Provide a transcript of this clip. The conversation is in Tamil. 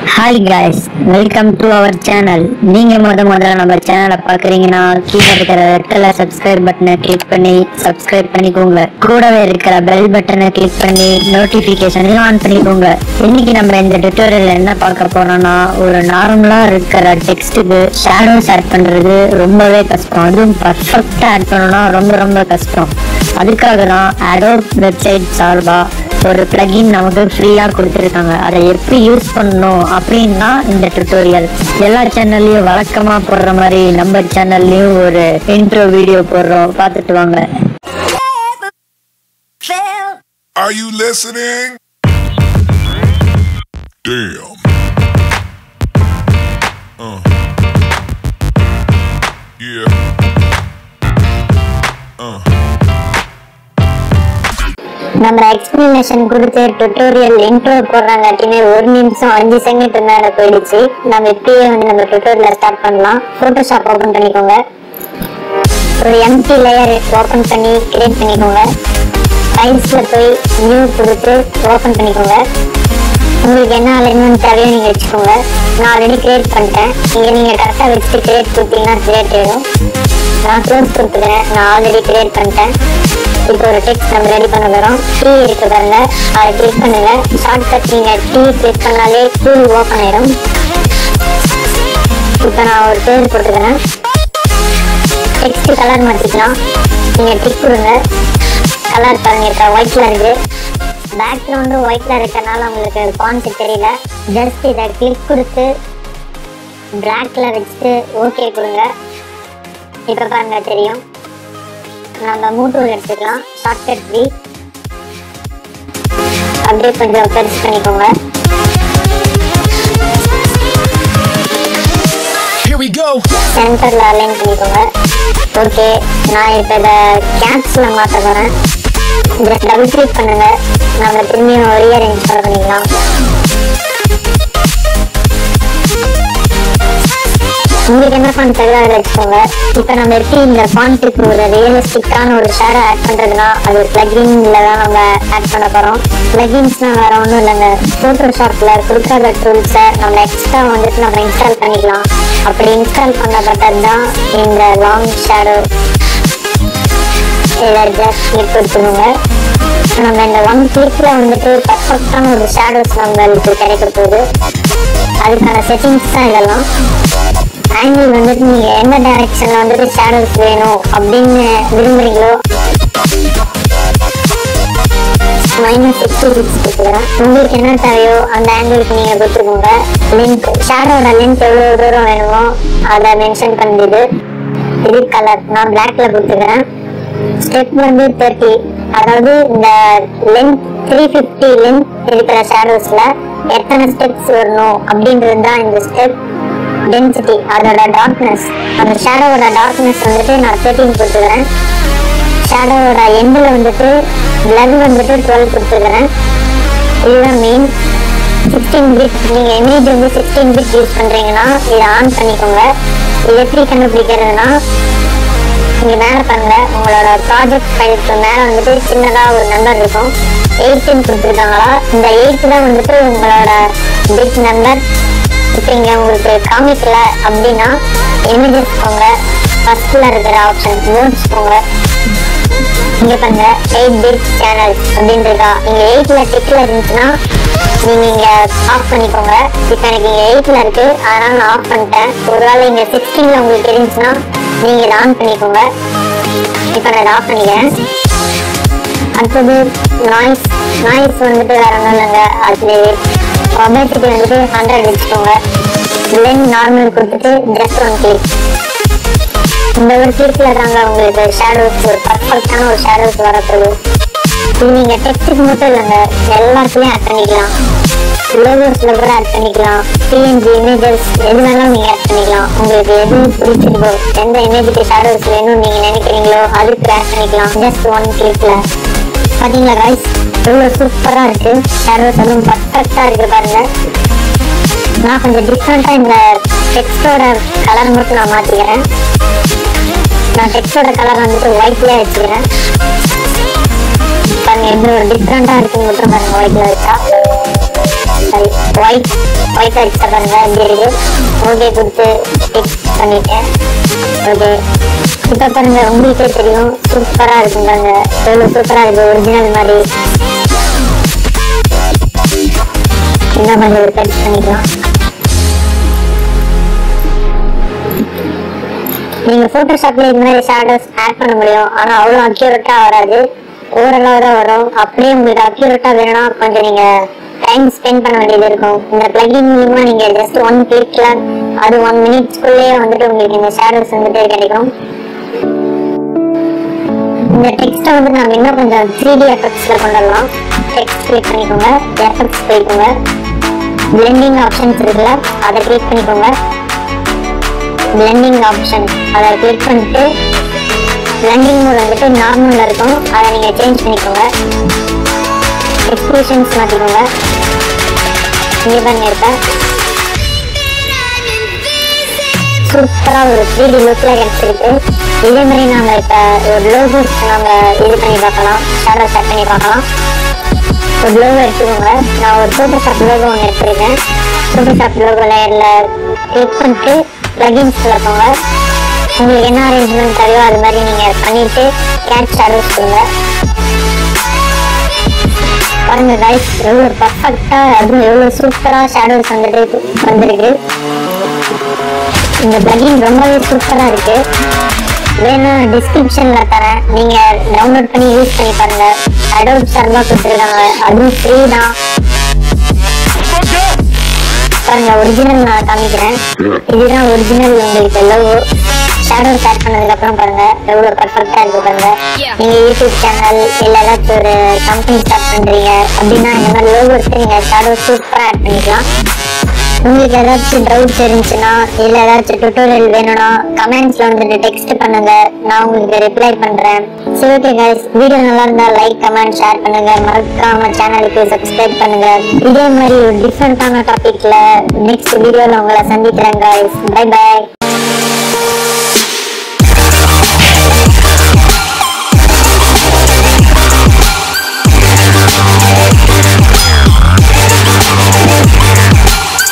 Hi guys welcome to our channel நீங்க முத முதல்ல நம்ம சேனலை பாக்குறீங்கன்னா கீழே இருக்கிற ரெட் கலர் சப்ஸ்கிரைப் பட்டனை கிளிக் பண்ணி சப்ஸ்கிரைப் பண்ணிக்கோங்க கூடவே இருக்கிற பெல் பட்டனை கிளிக் பண்ணி நோட்டிபிகேஷனையும் ஆன் பண்ணிக்கோங்க இன்னைக்கு நம்ம இந்த டுட்டோரியல் என்ன பார்க்க போறோம்னா ஒரு நார்மலா இருக்கிற டெக்ஸ்ட்டுக்கு ஷேடோஸ் ஆட் பண்றது ரொம்பவே கஷ்டம் அதுவும் பர்ஃபெக்டா ஆட் பண்ணணும்னா ரொம்ப ரொம்ப கஷ்டம் அதுக்காக தான் அடோப் வெப்சைட் சார்பா ஒரு பிளகின் நமக்கு ஃப்ரீயா கொடுத்துருக்காங்க அதை எப்படி யூஸ் பண்ணணும் அப்படின்னா இந்த டுட்டோரியல் எல்லா சேனல்லையும் வழக்கமா போடுற மாதிரி நம்ம சேனல்லையும் ஒரு இன்ட்ரோ வீடியோ போடுறோம் பார்த்துட்டு வாங்க Are you listening? Damn. Uh. Yeah. Uh. நம்ம எக்ஸ்பிளனேஷன் கொடுத்து டுட்டோரியல் இன்ட்ரோ போடுறாங்காட்டியுமே ஒரு நிமிஷம் அஞ்சு செகண்ட் மேல போயிடுச்சு நம்ம இப்பயே வந்து நம்ம டுட்டோரியல் ஸ்டார்ட் பண்ணலாம் போட்டோஷாப் ஓபன் பண்ணிக்கோங்க ஒரு எம்டி லேயர் ஓபன் பண்ணி கிரியேட் பண்ணிக்கோங்க ஃபைல்ஸ்ல போய் நியூ கொடுத்து ஓபன் பண்ணிக்கோங்க உங்களுக்கு என்ன அலைன்மெண்ட் தேவையோ நீங்க வச்சுக்கோங்க நான் ஆல்ரெடி கிரியேட் பண்ணிட்டேன் இங்க நீங்க கரெக்டா வச்சுட்டு கிரியேட் கொடுத்தீங்கன்னா கிரியேட் ஆயிடும் நான் க்ளோஸ் கொடுத்துக்கிறேன் நான் ஆல்ரெடி கிரியேட் பண்ணிட்டேன் இப்போ ஒரு டெக்ஸ்ட் நம்ம ரெடி பண்ண போறோம் டீ இருக்கு பாருங்க அதை கிளிக் பண்ணுங்க ஷார்ட் கட் நீங்க டீ கிளிக் பண்ணாலே டூல் ஓப்பன் ஆயிடும் இப்போ நான் ஒரு பேர் போட்டுக்கிறேன் டெக்ஸ்ட் கலர் மாத்திக்கலாம் நீங்க டிக் கொடுங்க கலர் பாருங்க இப்போ ஒயிட்ல இருக்கு பேக்ரவுண்டு ஒயிட்ல இருக்கனால உங்களுக்கு ஃபாண்ட் தெரியல ஜஸ்ட் இதை கிளிக் கொடுத்து பிளாக்ல வச்சுட்டு ஓகே கொடுங்க இப்போ பாருங்க தெரியும் நம்ம மூட்டூர் எடுத்துக்கலாம் ஷார்ட்கட் த்ரீ அப்படியே கொஞ்சம் பெருசு பண்ணிக்கோங்க Here we go. சென்டர்ல அலைன் பண்ணிக்கோங்க ஓகே நான் இப்போ இதை கேப்ஸ்ல மாற்ற போறேன் ஜஸ்ட் டபுள் கிளிக் பண்ணுங்க நம்ம திரும்பியும் ரீஅரேஞ்ச் பண்ணிக்கலாம் உங்களுக்கு என்ன ஃபாண்ட் தேவையோ அதை வச்சுக்கோங்க இப்போ நம்ம எப்படி இந்த ஃபாண்ட்டுக்கு ஒரு ரியலிஸ்டிக்கான ஒரு ஷேடோ ஆட் பண்றதுன்னா அது பிளகின்ல தான் நம்ம ஆட் பண்ண போறோம் பிளகின்ஸ்னா வேற ஒன்றும் இல்லைங்க ஃபோட்டோஷாப்ல கொடுக்காத டூல்ஸை நம்ம எக்ஸ்ட்ரா வந்துட்டு நம்ம இன்ஸ்டால் பண்ணிக்கலாம் அப்படி இன்ஸ்டால் பண்ணப்பட்டது தான் இந்த லாங் ஷேடோ இதில் ஜஸ்ட் கிளிக் கொடுத்துக்கோங்க நம்ம இந்த ஒன் கிளிக்ல வந்துட்டு பர்ஃபெக்டான ஒரு ஷேடோஸ் நம்மளுக்கு கிடைக்க போகுது அதுக்கான செட்டிங்ஸ் தான் இதெல்லாம் ஆங்கிள் வந்துட்டு நீங்க எந்த டைரக்ஷன்ல வந்துட்டு ஷேடோஸ் வேணும் அப்படின்னு விரும்புறீங்களோ மைனஸ் சிக்ஸ்டி சிக்ஸ் கொடுக்குறேன் உங்களுக்கு என்ன தேவையோ அந்த ஆங்கிளுக்கு நீங்க கொடுத்துக்கோங்க லென்த் ஷேடோட லென்த் எவ்வளவு தூரம் வேணுமோ அதை மென்ஷன் பண்ணுது இது கலர் நான் பிளாக்ல கொடுத்துக்கிறேன் ஸ்டெப் வந்து தேர்ட்டி அதாவது இந்த லென்த் த்ரீ ஃபிஃப்டி லென்த் இருக்கிற ஷேடோஸ்ல எத்தனை ஸ்டெப்ஸ் வரணும் அப்படின்றது தான் இந்த ஸ்டெப் டென்சிட்டி அதோட டார்க்னஸ் அந்த ஷேடோவோட டார்க்னஸ் வந்துட்டு நான் தேர்ட்டின் கொடுத்துக்கிறேன் ஷேடோவோட எண்டில் வந்துட்டு பிளட் வந்துட்டு டுவெல் கொடுத்துக்கிறேன் இதுதான் மெயின் சிக்ஸ்டீன் பிட் நீங்கள் இமேஜ் வந்து சிக்ஸ்டீன் பிட் யூஸ் பண்ணுறீங்கன்னா இதை ஆன் பண்ணிக்கோங்க இது எப்படி கண்டுபிடிக்கிறதுனா இங்க மேல பாருங்க உங்களோட ப்ராஜெக்ட் ஃபைலுக்கு மேல வந்துட்டு சின்னதா ஒரு நம்பர் இருக்கும் எயிட்னு கொடுத்துருக்காங்களா இந்த எயிட் தான் வந்துட்டு உங்களோட பிட் நம்பர் இப்போ இங்க உங்களுக்கு காமிக்கல அப்படின்னா இமேஜஸ் போங்க ஃபர்ஸ்ட்ல இருக்கிற ஆப்ஷன் நோட்ஸ் போங்க இங்க பாருங்க எயிட் பிட் சேனல் அப்படின்னு இருக்கா இங்க எயிட்ல டிக்ல இருந்துச்சுன்னா நீங்க இங்க ஆஃப் பண்ணிக்கோங்க இப்போ எனக்கு இங்க எயிட்ல இருக்கு அதனால நான் ஆஃப் பண்ணிட்டேன் ஒருவேளை இங்க சிக்ஸ்டீன்ல உங்களுக்கு இருந்துச்சுன்னா நீங்க இதை ஆன் பண்ணிக்கோங்க இப்போ நான் இதை ஆஃப் பண்ணிக்கிறேன் அடுத்தது நாய்ஸ் நாய்ஸ் வந்துட்டு வேற ஒன்றும் இல்லைங்க அது ஒபேசிட்டி வந்துட்டு ஹண்ட்ரட் வச்சுக்கோங்க லென் நார்மல் கொடுத்துட்டு ஜஸ்ட் ஒன் கிளிக் இந்த ஒரு கிளிக்ல தாங்க உங்களுக்கு ஷேடோஸ் ஒரு பர்ஃபெக்டான ஒரு ஷேடோஸ் வரப்போகுது இது நீங்க டெக்ஸ்ட்டுக்கு மட்டும் இல்லைங்க எல்லாத்துலயும் ஆட் பண்ணிக்கலாம் லோகோஸ்ல கூட ஆட் பண்ணிக்கலாம் பிஎன்ஜி இமேஜஸ் எது வேணாலும் நீங்க ஆட் பண்ணிக்கலாம் உங்களுக்கு எது பிடிச்சிருக்கோ எந்த இமேஜுக்கு ஷேடோஸ் வேணும்னு நீங்க நினைக்கிறீங்களோ அதுக்கு ஆட் பண்ணிக்கலாம் ஜஸ்ட் ஒன் கிளிக்ல பாத்தீங்களா கைஸ் எவ்வளவு சூப்பரா இருக்கு ஷேடோஸ் அதுவும் பர்ஃபெக்டா இருக்கு பாருங்க நான் கொஞ்சம் டிஃப்ரெண்டா இந்த டெக்ஸ்டோட கலர் மட்டும் நான் மாத்திக்கிறேன் நான் டெக்ஸ்டோட கலர் வந்துட்டு ஒயிட்லயே வச்சுக்கிறேன் பாருங்க எப்படி ஒரு டிஃப்ரெண்டா இருக்கு மட்டும் பாருங்க ஒயிட்ல வச்சா சாரி ஒயிட் ஒயிட் அடிச்ச பாருங்க எப்படி இருக்கு ஓகே கொடுத்து டிக் பண்ணிட்டேன் ஓகே இப்போ பாருங்க உங்களுக்கே தெரியும் சூப்பரா இருக்கும் பாருங்க எவ்வளவு சூப்பரா இருக்கு ஒரிஜினல் மாதிரி இந்த மாதிரி ஒரு டச் பண்ணிக்கலாம் நீங்க போட்டோஷாப்ல இது மாதிரி ஷேடோஸ் ஆட் பண்ண முடியும் ஆனா அவ்வளவு அக்யூரேட்டா வராது ஓரளவு தான் வரும் அப்படியே உங்களுக்கு அக்யூரேட்டா வேணும்னா கொஞ்சம் நீங்க டைம் ஸ்பெண்ட் பண்ண வேண்டியது இருக்கும் இந்த பிளகின் மூலியமா நீங்க ஜஸ்ட் ஒன் கிளிக்ல அது ஒன் மினிட்ஸ்க்குள்ளேயே வந்துட்டு உங்களுக்கு இந்த ஷேடோஸ் வந்துட்டு கிடைக்கும் இந்த டெக்ஸ்ட்டை வந்து நாம இன்னும் கொஞ்சம் த்ரீ டி எஃபெக்ட்ஸ்ல கொண்டு வரலாம் டெக்ஸ்ட் கிளிக் பண்ணிக்கோங்க எஃபெக்ட்ஸ் போய்க்கோங்க பிளெண்டிங் ஆப்ஷன்ஸ் இருக்குல்ல அதை கிளிக் பண்ணிக்கோங்க பிளெண்டிங் ஆப்ஷன் அதை கிளிக் பண்ணிட்டு பிளெண்டிங் மோட் வந்துட்டு நார்மல்ல இருக்கும் அதை நீங்க சேஞ்ச் பண்ணிக்கோங்க எக்ஸ்பிரஷன்ஸ் மாத்திக்கோங்க இங்க பாருங்க இருப்பேன் சூப்பரா ஒரு த்ரீ டி லுக்ல கிடைச்சிருக்கு இதே மாதிரி நாம இப்ப ஒரு லோகோஸ் நாம இது பண்ணி பார்க்கலாம் ஷேடோ செட் பண்ணி பார்க்கலாம் ஒரு லோகோ எடுத்துக்கோங்க நான் ஒரு ஃபோட்டோஷாப் லோகோ ஒன்று எடுத்திருக்கேன் ஃபோட்டோஷாப் லோகோ லேயர்ல கிளிக் பண்ணிட்டு பிளகின்ஸ்ல போங்க உங்களுக்கு என்ன அரேஞ்ச்மெண்ட் தேவையோ அது மாதிரி நீங்க பண்ணிட்டு கேட் ஷேடோஸ் கொடுங்க பாருங்க கைஸ் எவ்வளவு பர்ஃபெக்டா அதுவும் எவ்வளவு சூப்பரா ஷேடோஸ் வந்துட்டு வந்திருக்கு இந்த பிளகின் ரொம்பவே சூப்பரா இருக்கு வேணா டிஸ்கிரிப்ஷன்ல தரேன் நீங்க டவுன்லோட் பண்ணி யூஸ் பண்ணி பாருங்க அடோப் சர்வா கொடுத்துருக்காங்க அதுவும் ஃப்ரீ தான் பாருங்க ஒரிஜினல் நான் காமிக்கிறேன் இதுதான் ஒரிஜினல் உங்களுக்கு லவ் ஷேடோ ஸ்டார்ட் பண்ணதுக்கு அப்புறம் பாருங்க எவ்வளவு பர்ஃபெக்டா இருக்கு பாருங்க நீங்க யூடியூப் சேனல் இல்ல ஏதாச்சும் ஒரு கம்பெனி ஸ்டார்ட் பண்றீங்க அப்படின்னா இந்த மாதிரி லோகோஸ்க்கு நீங்க ஷேடோ சூப்பரா ஆட் பண்ணிக்கலாம் உங்களுக்கு ஏதாச்சும் டவுட்ஸ் இருந்துச்சுன்னா இல்ல ஏதாச்சும் டுட்டோரியல் வேணும்னா கமெண்ட்ஸ்ல வந்துட்டு டெக்ஸ்ட் பண்ணுங்க நான் உங்களுக்கு ரிப்ளை பண்றேன் சரி ஓகே கைஸ் வீடியோ நல்லா இருந்தா லைக் கமெண்ட் ஷேர் பண்ணுங்க மறக்காம சேனலுக்கு சப்ஸ்கிரைப் பண்ணுங்க இதே மாதிரி ஒரு டிஃப்ரெண்டான டாபிக்ல நெக்ஸ்ட் வீடியோல உங்களை சந்திக்கிறேன் கைஸ் பை பை